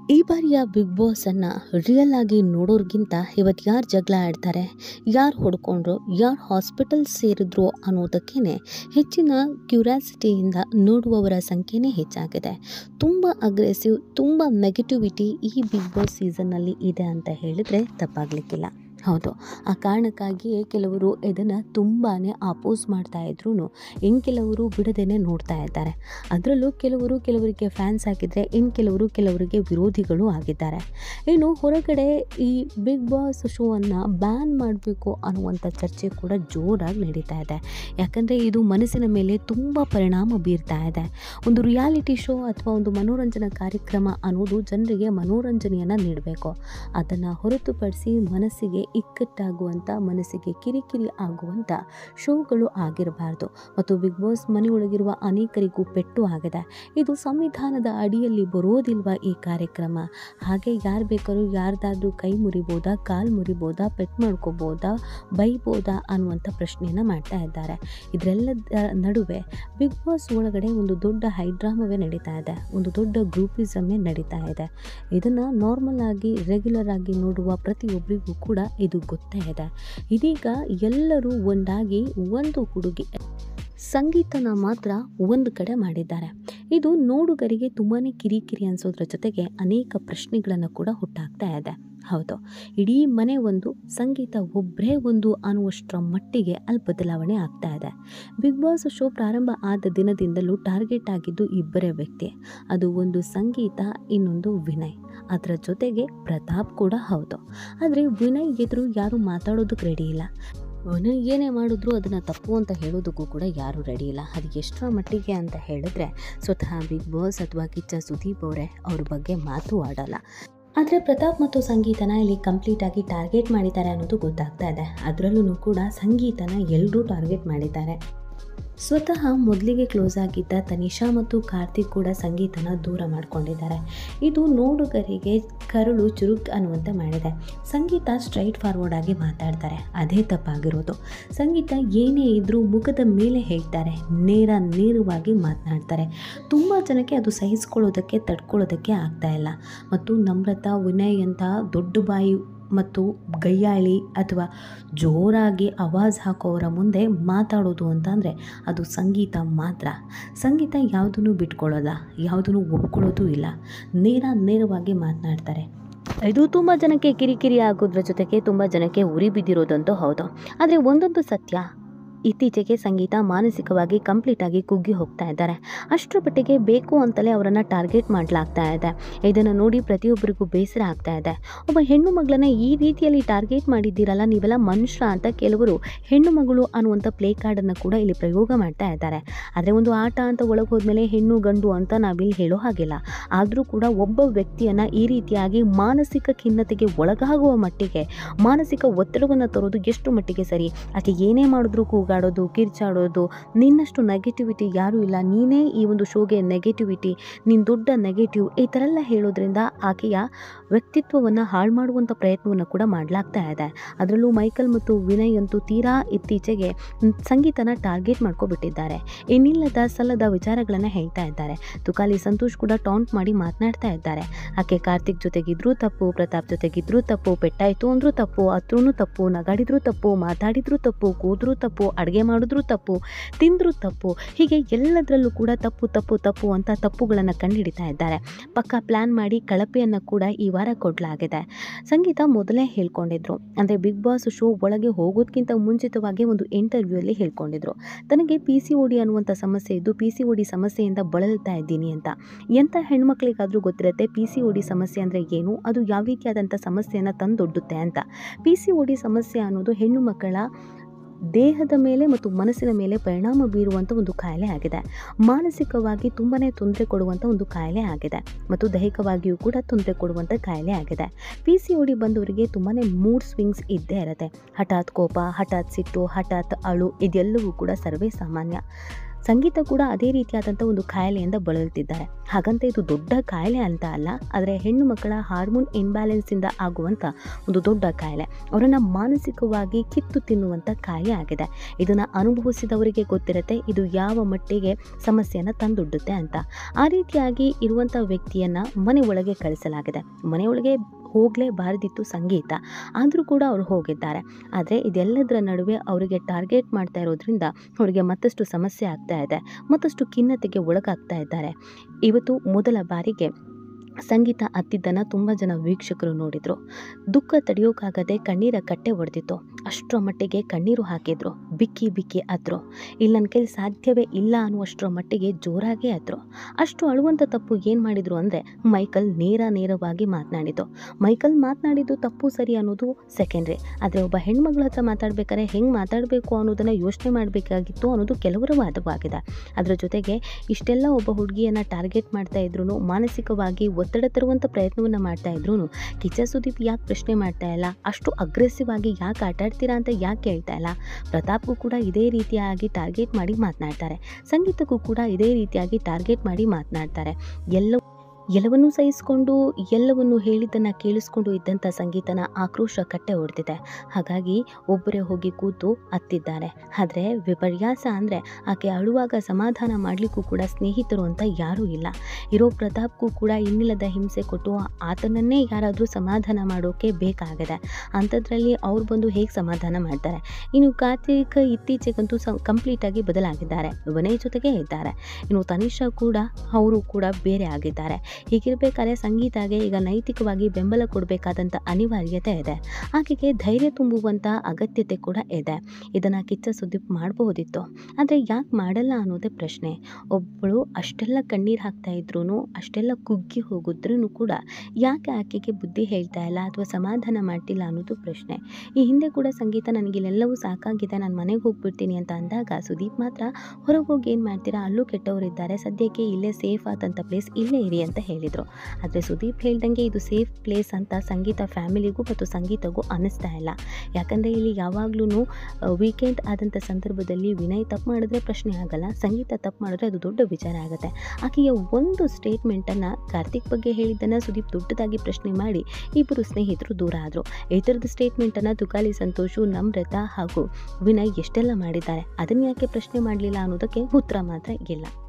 ಈ ಬಾರಿಯ big ಬಾಸನ್ನು real ಆಗಿ ನೋಡೋರ್ಗಿಂತ ಇವತ್ತು ಯಾರು ಜಗಳ ಆಡ್ತಾರೆ ಯಾರು ಹೊಡ್ಕೊಂಡ್ರು ಯಾರು ಹಾಸ್ಪಿಟಲ್ ಸೇರಿದ್ರು ಅನ್ನೋದಕ್ಕೇ ಹೆಚ್ಚಿನ ಕ್ಯೂರಿಯಾಸಿಟಿಯಿಂದ ನೋಡುವವರ ಸಂಖ್ಯೆನೇ ಹೆಚ್ಚಾಗಿದೆ ತುಂಬ ಅಗ್ರೆಸಿವ್ ತುಂಬ ನೆಗೆಟಿವಿಟಿ ಈ ಬಿಗ್ ಬಾಸ್ ಸೀಸನ್ನಲ್ಲಿ ಇದೆ ಅಂತ ಹೇಳಿದರೆ ತಪ್ಪಾಗಲಿಕ್ಕಿಲ್ಲ ಹೌದು ಆ ಕಾರಣಕ್ಕಾಗಿಯೇ ಕೆಲವರು ಇದನ್ನು ತುಂಬಾ ಅಪೋಸ್ ಮಾಡ್ತಾ ಇದ್ರು ಇನ್ನು ಕೆಲವರು ಬಿಡದೇನೆ ನೋಡ್ತಾ ಇದ್ದಾರೆ ಅದರಲ್ಲೂ ಕೆಲವರು ಕೆಲವರಿಗೆ ಫ್ಯಾನ್ಸ್ ಆಗಿದ್ದರೆ ಇನ್ನು ಕೆಲವರು ಕೆಲವರಿಗೆ ವಿರೋಧಿಗಳು ಆಗಿದ್ದಾರೆ ಇನ್ನು ಹೊರಗಡೆ ಈ ಬಿಗ್ ಬಾಸ್ ಶೋವನ್ನು ಬ್ಯಾನ್ ಮಾಡಬೇಕು ಅನ್ನುವಂಥ ಚರ್ಚೆ ಕೂಡ ಜೋರಾಗಿ ನಡೀತಾ ಇದೆ ಯಾಕಂದರೆ ಇದು ಮನಸ್ಸಿನ ಮೇಲೆ ತುಂಬ ಪರಿಣಾಮ ಬೀರ್ತಾ ಇದೆ ಒಂದು ರಿಯಾಲಿಟಿ ಶೋ ಅಥವಾ ಒಂದು ಮನೋರಂಜನಾ ಕಾರ್ಯಕ್ರಮ ಅನ್ನೋದು ಜನರಿಗೆ ಮನೋರಂಜನೆಯನ್ನು ನೀಡಬೇಕು ಅದನ್ನು ಹೊರತುಪಡಿಸಿ ಮನಸ್ಸಿಗೆ ಇಕ್ಕಟ್ಟಾಗುವಂಥ ಮನಸ್ಸಿಗೆ ಕಿರಿಕಿರಿ ಆಗುವಂಥ ಶೋಗಳು ಆಗಿರಬಾರ್ದು ಮತ್ತು ಬಿಗ್ ಬಾಸ್ ಮನೆಯೊಳಗಿರುವ ಅನೇಕರಿಗೂ ಪೆಟ್ಟು ಆಗಿದೆ ಇದು ಸಂವಿಧಾನದ ಅಡಿಯಲ್ಲಿ ಬರೋದಿಲ್ವಾ ಈ ಕಾರ್ಯಕ್ರಮ ಹಾಗೆ ಯಾರು ಬೇಕಾದ್ರೂ ಯಾರ್ದಾದ್ರೂ ಕೈ ಮುರಿಬೋದಾ ಕಾಲು ಮುರಿಬೋದಾ ಪೆಟ್ ಮಾಡ್ಕೋಬೋದಾ ಬೈಬೋದಾ ಅನ್ನುವಂಥ ಪ್ರಶ್ನೆಯನ್ನು ಮಾಡ್ತಾ ಇದ್ದಾರೆ ಇದರೆಲ್ಲದ ನಡುವೆ ಬಿಗ್ ಬಾಸ್ ಒಳಗಡೆ ಒಂದು ದೊಡ್ಡ ಹೈಡ್ರಾಮವೇ ನಡೀತಾ ಇದೆ ಒಂದು ದೊಡ್ಡ ಗ್ರೂಪಿಸಮ್ಮೇ ನಡೀತಾ ಇದೆ ಇದನ್ನು ನಾರ್ಮಲ್ ಆಗಿ ರೆಗ್ಯುಲರ್ ಆಗಿ ನೋಡುವ ಪ್ರತಿಯೊಬ್ಬರಿಗೂ ಕೂಡ ಇದು ಗೊತ್ತೇ ಇದೆ ಇದೀಗ ಎಲ್ಲರೂ ಒಂದಾಗಿ ಒಂದು ಹುಡುಗಿ ಸಂಗೀತನ ಮಾತ್ರ ಒಂದು ಕಡೆ ಮಾಡಿದ್ದಾರೆ ಇದು ನೋಡುಗರಿಗೆ ತುಂಬಾ ಕಿರಿಕಿರಿ ಅನಿಸೋದ್ರ ಜೊತೆಗೆ ಅನೇಕ ಪ್ರಶ್ನೆಗಳನ್ನು ಕೂಡ ಹುಟ್ಟಾಕ್ತಾ ಇದೆ ಹೌದು ಇಡೀ ಮನೆ ಒಂದು ಸಂಗೀತ ಒಬ್ಬರೇ ಒಂದು ಅನ್ನುವಷ್ಟರ ಮಟ್ಟಿಗೆ ಅಲ್ಲಿ ಬದಲಾವಣೆ ಆಗ್ತಾ ಇದೆ ಬಿಗ್ ಬಾಸ್ ಶೋ ಪ್ರಾರಂಭ ಆದ ದಿನದಿಂದಲೂ ಟಾರ್ಗೆಟ್ ಆಗಿದ್ದು ಇಬ್ಬರೇ ವ್ಯಕ್ತಿ ಅದು ಒಂದು ಸಂಗೀತ ಇನ್ನೊಂದು ವಿನಯ್ ಅದರ ಜೊತೆಗೆ ಪ್ರತಾಪ್ ಕೂಡ ಹೌದು ಆದರೆ ವಿನಯ್ ಎದುರು ಯಾರೂ ಮಾತಾಡೋದಕ್ಕೆ ರೆಡಿ ಇಲ್ಲ ವಿನಯ್ ಏನೇ ಮಾಡಿದ್ರು ಅದನ್ನು ತಪ್ಪು ಅಂತ ಹೇಳೋದಕ್ಕೂ ಕೂಡ ಯಾರೂ ರೆಡಿ ಇಲ್ಲ ಅದು ಎಷ್ಟರ ಮಟ್ಟಿಗೆ ಅಂತ ಹೇಳಿದ್ರೆ ಸ್ವತಃ ಬಿಗ್ ಬಾಸ್ ಅಥವಾ ಕಿಚ್ಚ ಸುದೀಪ್ ಅವರೇ ಅವ್ರ ಬಗ್ಗೆ ಮಾತು ಆಡಲ್ಲ ಆದರೆ ಪ್ರತಾಪ್ ಮತ್ತು ಸಂಗೀತನ ಇಲ್ಲಿ ಕಂಪ್ಲೀಟಾಗಿ ಟಾರ್ಗೆಟ್ ಮಾಡಿದ್ದಾರೆ ಅನ್ನೋದು ಗೊತ್ತಾಗ್ತಾ ಇದೆ ಅದರಲ್ಲೂ ಕೂಡ ಸಂಗೀತನ ಎಲ್ಲರೂ ಟಾರ್ಗೆಟ್ ಮಾಡಿದ್ದಾರೆ ಸ್ವತಃ ಮೊದಲಿಗೆ ಕ್ಲೋಸ್ ಆಗಿದ್ದ ತನಿಷಾ ಮತ್ತು ಕಾರ್ತಿಕ್ ಕೂಡ ಸಂಗೀತನ ದೂರ ಮಾಡ್ಕೊಂಡಿದ್ದಾರೆ ಇದು ನೋಡುಗರಿಗೆ ಕರುಳು ಚುರುಕ್ ಅನ್ನುವಂತೆ ಮಾಡಿದೆ ಸಂಗೀತ ಸ್ಟ್ರೈಟ್ ಫಾರ್ವರ್ಡ್ ಆಗಿ ಮಾತಾಡ್ತಾರೆ ಅದೇ ತಪ್ಪಾಗಿರೋದು ಸಂಗೀತ ಏನೇ ಇದ್ದರೂ ಮುಖದ ಮೇಲೆ ಹೇಳ್ತಾರೆ ನೇರ ನೇರವಾಗಿ ಮಾತನಾಡ್ತಾರೆ ತುಂಬ ಜನಕ್ಕೆ ಅದು ಸಹಿಸ್ಕೊಳ್ಳೋದಕ್ಕೆ ತಡ್ಕೊಳ್ಳೋದಕ್ಕೆ ಆಗ್ತಾ ಇಲ್ಲ ಮತ್ತು ನಮ್ರತಾ ವಿನಯ್ ಅಂತ ದೊಡ್ಡ ಬಾಯಿ ಮತ್ತು ಗಯ್ಯಾಳಿ ಅಥವಾ ಜೋರಾಗಿ ಆವಾಜ್ ಹಾಕೋರ ಮುಂದೆ ಮಾತಾಡೋದು ಅಂತಂದರೆ ಅದು ಸಂಗೀತ ಮಾತ್ರ ಸಂಗೀತ ಯಾವುದನ್ನು ಬಿಟ್ಕೊಳ್ಳೋಲ್ಲ ಯಾವುದನ್ನು ಒಪ್ಕೊಳ್ಳೋದು ಇಲ್ಲ ನೇರ ನೇರವಾಗಿ ಮಾತನಾಡ್ತಾರೆ ಇದು ತುಂಬ ಜನಕ್ಕೆ ಕಿರಿಕಿರಿ ಆಗೋದ್ರ ಜೊತೆಗೆ ತುಂಬ ಜನಕ್ಕೆ ಉರಿ ಬಿದ್ದಿರೋದಂತೂ ಹೌದು ಆದರೆ ಒಂದೊಂದು ಸತ್ಯ ಇತ್ತೀಚೆಗೆ ಸಂಗೀತ ಮಾನಸಿಕವಾಗಿ ಕಂಪ್ಲೀಟಾಗಿ ಕುಗ್ಗಿ ಹೋಗ್ತಾ ಇದ್ದಾರೆ ಅಷ್ಟರ ಮಟ್ಟಿಗೆ ಬೇಕು ಅಂತಲೇ ಅವರನ್ನು ಟಾರ್ಗೆಟ್ ಮಾಡಲಾಗ್ತಾ ಇದೆ ಇದನ್ನು ನೋಡಿ ಪ್ರತಿಯೊಬ್ಬರಿಗೂ ಬೇಸರ ಆಗ್ತಾ ಇದೆ ಒಬ್ಬ ಹೆಣ್ಣು ಮಗಳನ್ನ ಈ ರೀತಿಯಲ್ಲಿ ಟಾರ್ಗೆಟ್ ಮಾಡಿದ್ದೀರಲ್ಲ ನೀವೆಲ್ಲ ಮನುಷ್ಯ ಅಂತ ಕೆಲವರು ಹೆಣ್ಣು ಮಗಳು ಅನ್ನುವಂಥ ಪ್ಲೇ ಕಾರ್ಡನ್ನು ಕೂಡ ಇಲ್ಲಿ ಪ್ರಯೋಗ ಮಾಡ್ತಾ ಇದ್ದಾರೆ ಆದರೆ ಒಂದು ಆಟ ಅಂತ ಒಳಗೆ ಹೋದ್ಮೇಲೆ ಹೆಣ್ಣು ಗಂಡು ಅಂತ ನಾವಿಲ್ಲಿ ಹೇಳೋ ಹಾಗಿಲ್ಲ ಆದರೂ ಕೂಡ ಒಬ್ಬ ವ್ಯಕ್ತಿಯನ್ನು ಈ ರೀತಿಯಾಗಿ ಮಾನಸಿಕ ಖಿನ್ನತೆಗೆ ಒಳಗಾಗುವ ಮಟ್ಟಿಗೆ ಮಾನಸಿಕ ಒತ್ತಡವನ್ನು ತರೋದು ಎಷ್ಟು ಮಟ್ಟಿಗೆ ಸರಿ ಆಕೆ ಏನೇ ಮಾಡಿದ್ರೂ ಕೂಗಾಡೋದು ಕಿರ್ಚಾಡೋದು ನಿನ್ನಷ್ಟು ನೆಗೆಟಿವಿಟಿ ಯಾರೂ ಇಲ್ಲ ನೀನೇ ಈ ಒಂದು ಶೋಗೆ ನೆಗೆಟಿವಿಟಿ ನೀನು ದೊಡ್ಡ ನೆಗೆಟಿವ್ ಈ ಥರ ಎಲ್ಲ ಹೇಳೋದ್ರಿಂದ ಆಕೆಯ ವ್ಯಕ್ತಿತ್ವವನ್ನು ಹಾಳು ಮಾಡುವಂಥ ಪ್ರಯತ್ನವನ್ನು ಕೂಡ ಮಾಡಲಾಗ್ತಾ ಇದೆ ಅದರಲ್ಲೂ ಮೈಕಲ್ ಮತ್ತು ವಿನಯ್ ಅಂತೂ ತೀರಾ ಇತ್ತೀಚೆಗೆ ಸಂಗೀತನ ಟಾರ್ಗೆಟ್ ಮಾಡ್ಕೊಬಿಟ್ಟಿದ್ದಾರೆ ಇನ್ನಿಲ್ಲದ ಸಲ್ಲದ ವಿಚಾರಗಳನ್ನು ಹೇಳ್ತಾ ಇದ್ದಾರೆ ತುಕಾಲಿ ಸಂತೋಷ್ ಕೂಡ ಟಾಂಟ್ ಮಾಡಿ ಮಾತನಾಡ್ತಾ ಇದ್ದಾರೆ ಆಕೆ ಕಾರ್ತಿಕ್ ಜೊತೆಗಿದ್ರೂ ತಪ್ಪು ಪ್ರತಾಪ್ ಜೊತೆಗಿದ್ರೂ ತಪ್ಪು ಪೆಟ್ಟಾಯಿತು ಅಂದ್ರೂ ತಪ್ಪು ಹತ್ರೂ ತಪ್ಪು ನಗಾಡಿದ್ರೂ ತಪ್ಪು ಮಾತಾಡಿದ್ರೂ ತಪ್ಪು ಕೂದ್ರೂ ತಪ್ಪು ಅಡುಗೆ ಮಾಡಿದ್ರೂ ತಪ್ಪು ತಿಂದರೂ ತಪ್ಪು ಹೀಗೆ ಎಲ್ಲದರಲ್ಲೂ ಕೂಡ ತಪ್ಪು ತಪ್ಪು ತಪ್ಪು ಅಂತ ತಪ್ಪುಗಳನ್ನು ಕಂಡುಹಿಡಿತಾ ಇದ್ದಾರೆ ಪಕ್ಕ ಪ್ಲ್ಯಾನ್ ಮಾಡಿ ಕಳಪೆಯನ್ನು ಕೂಡ ಈ ವಾರ ಕೊಡಲಾಗಿದೆ ಸಂಗೀತ ಮೊದಲೇ ಹೇಳ್ಕೊಂಡಿದ್ರು ಅಂದರೆ ಬಿಗ್ ಬಾಸ್ ಶೋ ಒಳಗೆ ಹೋಗೋದಕ್ಕಿಂತ ಮುಂಚಿತವಾಗಿ ಒಂದು ಇಂಟರ್ವ್ಯೂಯಲ್ಲಿ ಹೇಳ್ಕೊಂಡಿದ್ರು ತನಗೆ ಪಿ ಸಿ ಓ ಡಿ ಅನ್ನುವಂಥ ಸಮಸ್ಯೆ ಇದ್ದು ಪಿ ಸಿ ಓ ಡಿ ಸಮಸ್ಯೆಯಿಂದ ಬಳಲ್ತಾ ಇದ್ದೀನಿ ಅಂತ ಎಂಥ ಹೆಣ್ಮಕ್ಳಿಗಾದರೂ ಗೊತ್ತಿರುತ್ತೆ ಪಿ ಸಿ ಓ ಡಿ ಸಮಸ್ಯೆ ಅಂದರೆ ಏನು ಅದು ಯಾವ ರೀತಿಯಾದಂಥ ಸಮಸ್ಯೆಯನ್ನು ತಂದೊಡ್ಡುತ್ತೆ ಅಂತ ಪಿ ಸಿ ಓ ಡಿ ಸಮಸ್ಯೆ ಅನ್ನೋದು ಹೆಣ್ಣು ಮಕ್ಕಳ ದೇಹದ ಮೇಲೆ ಮತ್ತು ಮನಸ್ಸಿನ ಮೇಲೆ ಪರಿಣಾಮ ಬೀರುವಂಥ ಒಂದು ಕಾಯಿಲೆ ಆಗಿದೆ ಮಾನಸಿಕವಾಗಿ ತುಂಬಾ ತೊಂದರೆ ಕೊಡುವಂಥ ಒಂದು ಕಾಯಿಲೆ ಆಗಿದೆ ಮತ್ತು ದೈಹಿಕವಾಗಿಯೂ ಕೂಡ ತೊಂದರೆ ಕೊಡುವಂಥ ಕಾಯಿಲೆ ಆಗಿದೆ ಪಿ ಸಿ ಒ ಡಿ ಬಂದವರಿಗೆ ತುಂಬಾ ಮೂಡ್ ಸ್ವಿಂಗ್ಸ್ ಇದ್ದೇ ಇರುತ್ತೆ ಹಠಾತ್ ಕೋಪ ಹಠಾತ್ ಸಿಟ್ಟು ಹಠಾತ್ ಅಳು ಇದೆಲ್ಲವೂ ಕೂಡ ಸರ್ವೇ ಸಾಮಾನ್ಯ ಸಂಗೀತ ಕೂಡ ಅದೇ ರೀತಿಯಾದಂಥ ಒಂದು ಕಾಯಿಲೆಯಿಂದ ಬಳಲುತ್ತಿದ್ದಾರೆ ಹಾಗಂತ ಇದು ದೊಡ್ಡ ಕಾಯಿಲೆ ಅಂತ ಅಲ್ಲ ಆದರೆ ಹೆಣ್ಣು ಮಕ್ಕಳ ಹಾರ್ಮೋನ್ ಇಂಬ್ಯಾಲೆನ್ಸಿಂದ ಆಗುವಂಥ ಒಂದು ದೊಡ್ಡ ಕಾಯಿಲೆ ಅವರನ್ನು ಮಾನಸಿಕವಾಗಿ ಕಿತ್ತು ತಿನ್ನುವಂಥ ಕಾಯಿಲೆ ಆಗಿದೆ ಇದನ್ನು ಅನುಭವಿಸಿದವರಿಗೆ ಗೊತ್ತಿರುತ್ತೆ ಇದು ಯಾವ ಮಟ್ಟಿಗೆ ಸಮಸ್ಯೆಯನ್ನು ತಂದೊಡ್ಡುತ್ತೆ ಅಂತ ಆ ರೀತಿಯಾಗಿ ಇರುವಂಥ ವ್ಯಕ್ತಿಯನ್ನು ಮನೆ ಒಳಗೆ ಕಳಿಸಲಾಗಿದೆ ಮನೆಯೊಳಗೆ ಹೋಗಲೇಬಾರದಿತ್ತು ಸಂಗೀತ ಆದರೂ ಕೂಡ ಅವರು ಹೋಗಿದ್ದಾರೆ ಆದರೆ ಇದೆಲ್ಲದರ ನಡುವೆ ಅವರಿಗೆ ಟಾರ್ಗೆಟ್ ಮಾಡ್ತಾ ಇರೋದ್ರಿಂದ ಅವರಿಗೆ ಮತ್ತಷ್ಟು ಸಮಸ್ಯೆ ಆಗ್ತಾ ಇದೆ ಮತ್ತಷ್ಟು ಖಿನ್ನತೆಗೆ ಒಳಗಾಗ್ತಾ ಇದ್ದಾರೆ ಇವತ್ತು ಮೊದಲ ಬಾರಿಗೆ ಸಂಗೀತ ಹತ್ತಿದ್ದನ್ನು ತುಂಬ ಜನ ವೀಕ್ಷಕರು ನೋಡಿದರು ದುಃಖ ತಡೆಯೋಕ್ಕಾಗದೆ ಕಣ್ಣೀರ ಕಟ್ಟೆ ಹೊಡೆದಿತ್ತು ಅಷ್ಟರ ಮಟ್ಟಿಗೆ ಕಣ್ಣೀರು ಹಾಕಿದ್ರು ಬಿಕ್ಕಿ ಬಿಕ್ಕಿ ಅದ್ರು ಇಲ್ಲಿ ನನ್ನ ಕೈಲಿ ಸಾಧ್ಯವೇ ಇಲ್ಲ ಅನ್ನುವಷ್ಟರ ಮಟ್ಟಿಗೆ ಜೋರಾಗೇ ಅದ್ರು ಅಷ್ಟು ಅಳುವಂಥ ತಪ್ಪು ಏನು ಮಾಡಿದ್ರು ಅಂದರೆ ಮೈಕಲ್ ನೇರ ನೇರವಾಗಿ ಮಾತನಾಡಿದ್ದು ಮೈಕಲ್ ಮಾತನಾಡಿದ್ದು ತಪ್ಪು ಸರಿ ಅನ್ನೋದು ಸೆಕೆಂಡ್ರಿ ಆದರೆ ಒಬ್ಬ ಹೆಣ್ಮಗಳ ಹತ್ರ ಮಾತಾಡ್ಬೇಕಾದ್ರೆ ಹೆಂಗೆ ಮಾತಾಡಬೇಕು ಅನ್ನೋದನ್ನು ಯೋಚನೆ ಮಾಡಬೇಕಾಗಿತ್ತು ಅನ್ನೋದು ಕೆಲವರ ವಾದವಾಗಿದೆ ಅದರ ಜೊತೆಗೆ ಇಷ್ಟೆಲ್ಲ ಒಬ್ಬ ಹುಡುಗಿಯನ್ನು ಟಾರ್ಗೆಟ್ ಮಾಡ್ತಾ ಇದ್ರು ಮಾನಸಿಕವಾಗಿ ಒತ್ತಡ ತರುವಂಥ ಪ್ರಯತ್ನವನ್ನು ಮಾಡ್ತಾ ಇದ್ರು ಕಿಚ್ಚ ಸುದೀಪ್ ಯಾಕೆ ಪ್ರಶ್ನೆ ಮಾಡ್ತಾ ಇಲ್ಲ ಅಷ್ಟು ಅಗ್ರೆಸಿವ್ ಆಗಿ ಯಾಕೆ ಆಟಾಡ್ತೀರಾ ಅಂತ ಯಾಕೆ ಕೇಳ್ತಾ ಇಲ್ಲ ಪ್ರತಾಪ್ಗೂ ಕೂಡ ಇದೇ ರೀತಿಯಾಗಿ ಟಾರ್ಗೆಟ್ ಮಾಡಿ ಮಾತನಾಡ್ತಾರೆ ಸಂಗೀತಕ್ಕೂ ಕೂಡ ಇದೇ ರೀತಿಯಾಗಿ ಟಾರ್ಗೆಟ್ ಮಾಡಿ ಮಾತನಾಡ್ತಾರೆ ಎಲ್ಲ ಎಲ್ಲವನ್ನೂ ಸಹಿಸಿಕೊಂಡು ಎಲ್ಲವನ್ನು ಹೇಳಿದ್ದನ್ನು ಕೇಳಿಸ್ಕೊಂಡು ಇದ್ದಂಥ ಸಂಗೀತನ ಆಕ್ರೋಶ ಕಟ್ಟೆ ಹೊಡೆದಿದೆ ಹಾಗಾಗಿ ಒಬ್ಬರೇ ಹೋಗಿ ಕೂತು ಅತ್ತಿದ್ದಾರೆ ಆದರೆ ವಿಪರ್ಯಾಸ ಅಂದರೆ ಆಕೆ ಅಳುವಾಗ ಸಮಾಧಾನ ಮಾಡಲಿಕ್ಕೂ ಕೂಡ ಸ್ನೇಹಿತರು ಅಂತ ಯಾರೂ ಇಲ್ಲ ಇರೋ ಪ್ರತಾಪ್ಗೂ ಕೂಡ ಇನ್ನಿಲ್ಲದ ಹಿಂಸೆ ಕೊಟ್ಟು ಆತನನ್ನೇ ಯಾರಾದರೂ ಸಮಾಧಾನ ಮಾಡೋಕೆ ಬೇಕಾಗಿದೆ ಅಂಥದ್ರಲ್ಲಿ ಅವ್ರು ಬಂದು ಹೇಗೆ ಸಮಾಧಾನ ಮಾಡ್ತಾರೆ ಇನ್ನು ಕಾರ್ತಿಕ್ ಇತ್ತೀಚೆಗಂತೂ ಸ ಕಂಪ್ಲೀಟಾಗಿ ಬದಲಾಗಿದ್ದಾರೆ ವಿನಯ್ ಜೊತೆಗೇ ಇದ್ದಾರೆ ಇನ್ನು ತನಿಷಾ ಕೂಡ ಅವರು ಕೂಡ ಬೇರೆ ಆಗಿದ್ದಾರೆ ಹೀಗಿರಬೇಕಾದ್ರೆ ಸಂಗೀತಾಗೆ ಈಗ ನೈತಿಕವಾಗಿ ಬೆಂಬಲ ಕೊಡಬೇಕಾದಂಥ ಅನಿವಾರ್ಯತೆ ಇದೆ ಆಕೆಗೆ ಧೈರ್ಯ ತುಂಬುವಂಥ ಅಗತ್ಯತೆ ಕೂಡ ಇದೆ ಇದನ್ನು ಕಿಚ್ಚ ಸುದೀಪ್ ಮಾಡಬಹುದಿತ್ತು ಆದರೆ ಯಾಕೆ ಮಾಡಲ್ಲ ಅನ್ನೋದೇ ಪ್ರಶ್ನೆ ಒಬ್ಬಳು ಅಷ್ಟೆಲ್ಲ ಕಣ್ಣೀರು ಹಾಕ್ತಾ ಇದ್ರೂ ಅಷ್ಟೆಲ್ಲ ಕುಗ್ಗಿ ಹೋಗಿದ್ರೂ ಕೂಡ ಯಾಕೆ ಆಕೆಗೆ ಬುದ್ಧಿ ಹೇಳ್ತಾ ಇಲ್ಲ ಅಥವಾ ಸಮಾಧಾನ ಮಾಡ್ತಿಲ್ಲ ಅನ್ನೋದು ಪ್ರಶ್ನೆ ಈ ಹಿಂದೆ ಕೂಡ ಸಂಗೀತ ನನಗಿಲ್ಲೆಲ್ಲವೂ ಸಾಕಾಗಿದೆ ನಾನು ಮನೆಗೆ ಹೋಗ್ಬಿಡ್ತೀನಿ ಅಂತ ಅಂದಾಗ ಸುದೀಪ್ ಮಾತ್ರ ಹೊರಗೆ ಹೋಗಿ ಏನು ಮಾಡ್ತೀರಾ ಅಲ್ಲೂ ಕೆಟ್ಟವರಿದ್ದಾರೆ ಸದ್ಯಕ್ಕೆ ಇಲ್ಲೇ ಸೇಫ್ ಆದಂಥ ಪ್ಲೇಸ್ ಇಲ್ಲೇ ಇರಿ ಅಂತ ಹೇಳಿದರು ಆದರೆ ಸುದೀಪ್ ಹೇಳ್ದಂಗೆ ಇದು ಸೇಫ್ ಪ್ಲೇಸ್ ಅಂತ ಸಂಗೀತ ಫ್ಯಾಮಿಲಿಗೂ ಮತ್ತು ಸಂಗೀತಗೂ ಅನ್ನಿಸ್ತಾ ಇಲ್ಲ ಯಾಕಂದರೆ ಇಲ್ಲಿ ಯಾವಾಗ್ಲೂ ವೀಕೆಂಡ್ ಆದಂಥ ಸಂದರ್ಭದಲ್ಲಿ ವಿನಯ್ ತಪ್ಪು ಮಾಡಿದ್ರೆ ಪ್ರಶ್ನೆ ಆಗಲ್ಲ ಸಂಗೀತ ತಪ್ಪು ಮಾಡಿದ್ರೆ ಅದು ದೊಡ್ಡ ವಿಚಾರ ಆಗುತ್ತೆ ಆಕೆಯ ಒಂದು ಸ್ಟೇಟ್ಮೆಂಟನ್ನು ಕಾರ್ತಿಕ್ ಬಗ್ಗೆ ಹೇಳಿದ್ದನ್ನು ಸುದೀಪ್ ದೊಡ್ಡದಾಗಿ ಪ್ರಶ್ನೆ ಮಾಡಿ ಇಬ್ಬರು ಸ್ನೇಹಿತರು ದೂರ ಆದರು ಈ ಥರದ ಸ್ಟೇಟ್ಮೆಂಟನ್ನು ತುಕಾಲಿ ಸಂತೋಷು ನಮ್ರತಾ ಹಾಗೂ ವಿನಯ್ ಎಷ್ಟೆಲ್ಲ ಮಾಡಿದ್ದಾರೆ ಅದನ್ನು ಯಾಕೆ ಪ್ರಶ್ನೆ ಮಾಡಲಿಲ್ಲ ಅನ್ನೋದಕ್ಕೆ ಉತ್ತರ ಮಾತ್ರ ಇಲ್ಲ